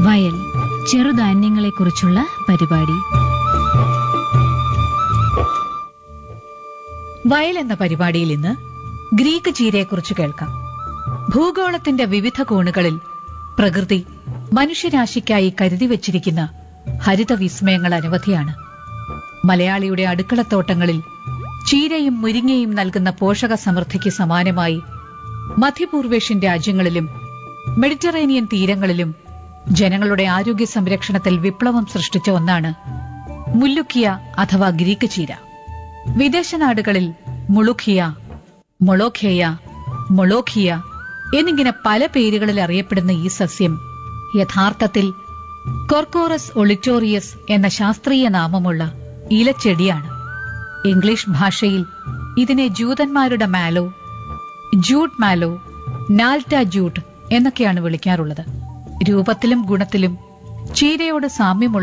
വയൽ ചെറുധാന്യങ്ങളെക്കുറിച്ചുള്ള പരിപാടി വയൽ എന്ന പരിപാടിയിൽ ഇന്ന് ഗ്രീക്ക് ചീരയെക്കുറിച്ച് കേൾക്കാം ഭൂഗോളത്തിന്റെ വിവിധ കോണുകളിൽ പ്രകൃതി മനുഷ്യരാശിക്കായി കരുതി വച്ചിരിക്കുന്ന ഹരിത വിസ്മയങ്ങൾ അനവധിയാണ് മലയാളിയുടെ അടുക്കളത്തോട്ടങ്ങളിൽ ചീരയും മുരിങ്ങയും നൽകുന്ന പോഷക സമൃദ്ധിക്ക് സമാനമായി മധ്യപൂർവേഷ്യൻ രാജ്യങ്ങളിലും മെഡിറ്ററേനിയൻ തീരങ്ങളിലും ജനങ്ങളുടെ ആരോഗ്യ സംരക്ഷണത്തിൽ വിപ്ലവം സൃഷ്ടിച്ച ഒന്നാണ് മുല്ലുക്കിയ അഥവാ ഗ്രീക്ക് ചീര വിദേശ നാടുകളിൽ മുളുഖിയ മൊളോഖേയ മൊളോഖിയ എന്നിങ്ങനെ പല പേരുകളിൽ അറിയപ്പെടുന്ന ഈ സസ്യം യഥാർത്ഥത്തിൽ കൊർക്കോറസ് ഒളിറ്റോറിയസ് എന്ന ശാസ്ത്രീയ നാമമുള്ള ഇലച്ചെടിയാണ് ഇംഗ്ലീഷ് ഭാഷയിൽ ഇതിനെ ജൂതന്മാരുടെ mallow jute mallow nalta jute എന്നൊക്കെയാണ് വിളിക്കാറുള്ളത് രൂപത്തിലും ഗുണത്തിലും ചീരയോട് സാമ്യമുള്ള